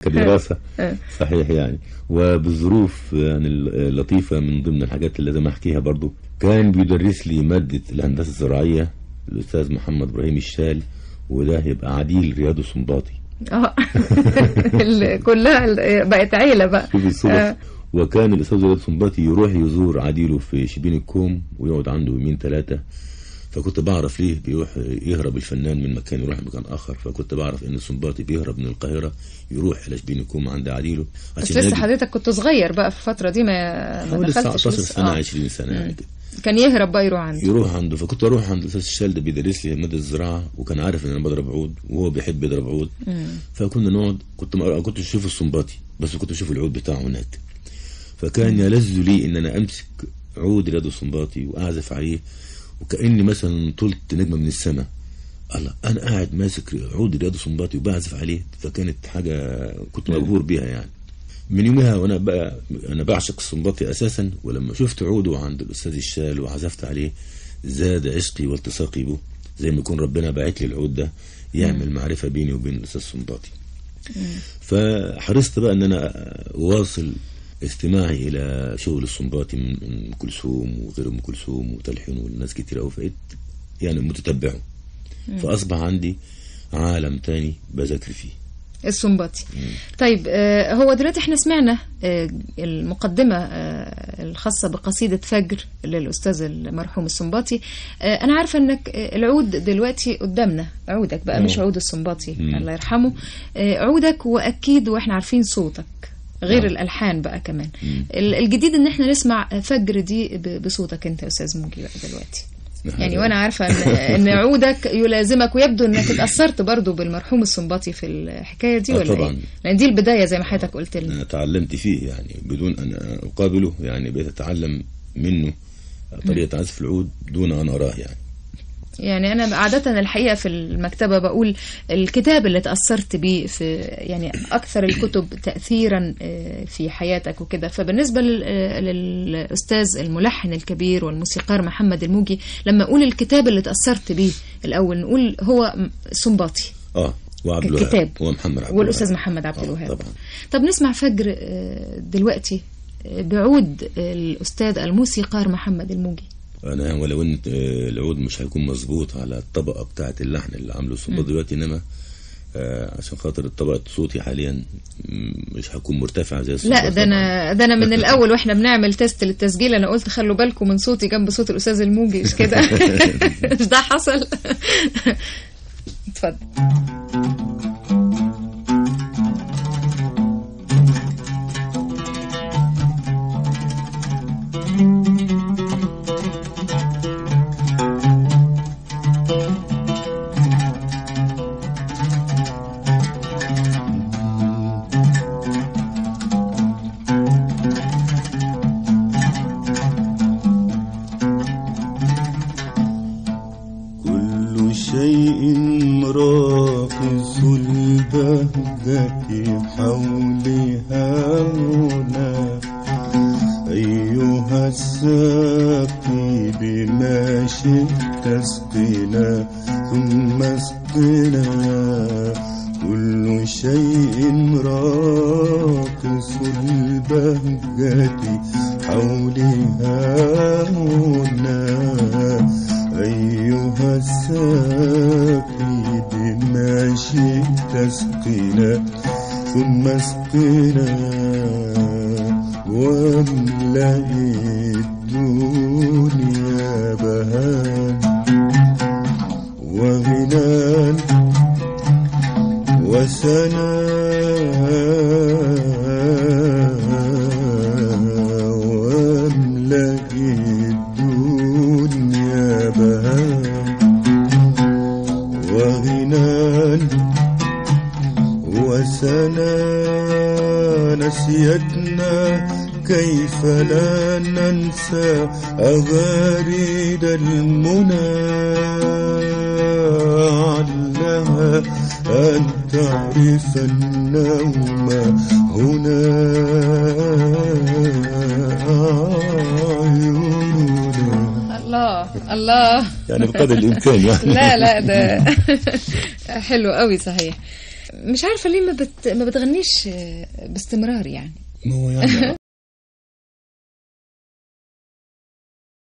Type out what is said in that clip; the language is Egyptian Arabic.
كدراسة آه. صحيح يعني وبظروف يعني لطيفة من ضمن الحاجات اللي لازم أحكيها برضو كان بيدرس لي مادة الهندسة الزراعية الأستاذ محمد إبراهيم الشال وده يبقى عديل رياض سنباطي اه ال- كلها ال- بقت عيلة بقى شوف الصدف آه. وكان الاستاذ رياض سنباطي يروح يزور عديله في شبين الكوم ويقعد عنده يومين ثلاثه فكنت بعرف ليه بيروح يهرب الفنان من مكان يروح مكان اخر فكنت بعرف ان السنباطي بيهرب من القاهره يروح الى شبين الكوم عند عديله بس لسه يجي- حضرتك كنت صغير بقى في الفترة دي ما ما حوالي دخلتش 19 لسه. سنه آه. 20 سنه يعني كده كان يهرب بقى يروح عنده يروح عنده فكنت اروح عند الاستاذ الشال ده بيدرس لي ماده الزراعه وكان عارف ان انا بضرب عود وهو بيحب يضرب عود فكنا نقعد كنت ما كنت اشوف السنباطي بس كنت اشوف العود بتاعه هناك فكان يلذ لي ان انا امسك عود رياض السنباطي واعزف عليه وكاني مثلا طلت نجمه من السماء الله انا قاعد ماسك عود رياض السنباطي وبعزف عليه فكانت حاجه كنت مبهور بيها يعني من يومها وانا بقى انا بعشق السنباطي اساسا ولما شفت عوده عند الاستاذ الشال وعزفت عليه زاد عشقي والتصاقي به زي ما يكون ربنا باعت لي العود ده يعمل معرفه بيني وبين الاستاذ السنباطي فحرصت بقى ان انا اواصل استماعي الى شغل السنباطي من ام كلثوم وغير ام كلثوم وتلحين وناس كتير قوي فقيت يعني متتبعه فاصبح عندي عالم تاني بذاكر فيه السنباطي طيب آه، هو دلوقتي احنا سمعنا آه، المقدمة آه، الخاصة بقصيدة فجر للأستاذ المرحوم السنباطي آه، أنا عارفة أنك آه، العود دلوقتي قدامنا عودك بقى مش آه. عود السنباطي مم. الله يرحمه آه، عودك وأكيد وإحنا عارفين صوتك غير نعم. الألحان بقى كمان مم. ال- الجديد ان احنا نسمع فجر دي ب- بصوتك انت يا استاذ موجي بقى دلوقتي يعني وانا عارفه ان ان عودك يلازمك ويبدو انك اتاثرت برضو بالمرحوم السنباطي في الحكايه دي آه ولا طبعاً. ايه؟ لان دي البدايه زي ما حضرتك قلت لنا أنا تعلمت فيه يعني بدون أن أقابله يعني بقيت أتعلم منه طريقة عزف العود دون أن أراه يعني يعني انا عاده الحقيقه في المكتبه بقول الكتاب اللي تاثرت بيه في يعني اكثر الكتب تاثيرا آه، في حياتك وكده فبالنسبه لل- آه، للاستاذ الملحن الكبير والموسيقار محمد الموجي لما اقول الكتاب اللي تاثرت بيه الاول نقول هو م- سنباطي آه وعبد الوهاب ككتاب. ومحمد عبد والاستاذ الوهاب. محمد عبد آه، الوهاب طبعا طب نسمع فجر آه، دلوقتي آه، بعود الاستاذ الموسيقار محمد الموجي أنا ولو إن آه، العود مش هيكون مظبوط على الطبقة بتاعة اللحن اللي عامله الصنباط دلوقتي إنما آه، عشان خاطر طبقة صوتي حاليا م- مش هكون مرتفع زي الصنباط لا ده طبعاً. انا ده انا من الاول واحنا بنعمل تيست للتسجيل انا قلت خلوا بالكم من صوتي جنب صوت الاستاذ الموجي مش كده مش ده حصل اتفضل كل شيء راقص البهجة حولها هنا أيها الساقي بما شئت اسقنا ثم اسقنا كل شيء راقص البهجة حولها هنا أيها الساقي بما شئت اسقنا ثم اسقنا واملأ الدنيا بهان وغنى وسنا واملأ الدنيا بهان وغنى وسنا نسيتنا كيف لا ننسى أغاريد المنى علها أن تعرف النوم هنا عيوننا الله الله يعني بقدر الإمكان يعني لا لا ده حلو قوي صحيح مش عارفه ليه ما بت... ما بتغنيش آه، باستمرار يعني ما هو يعني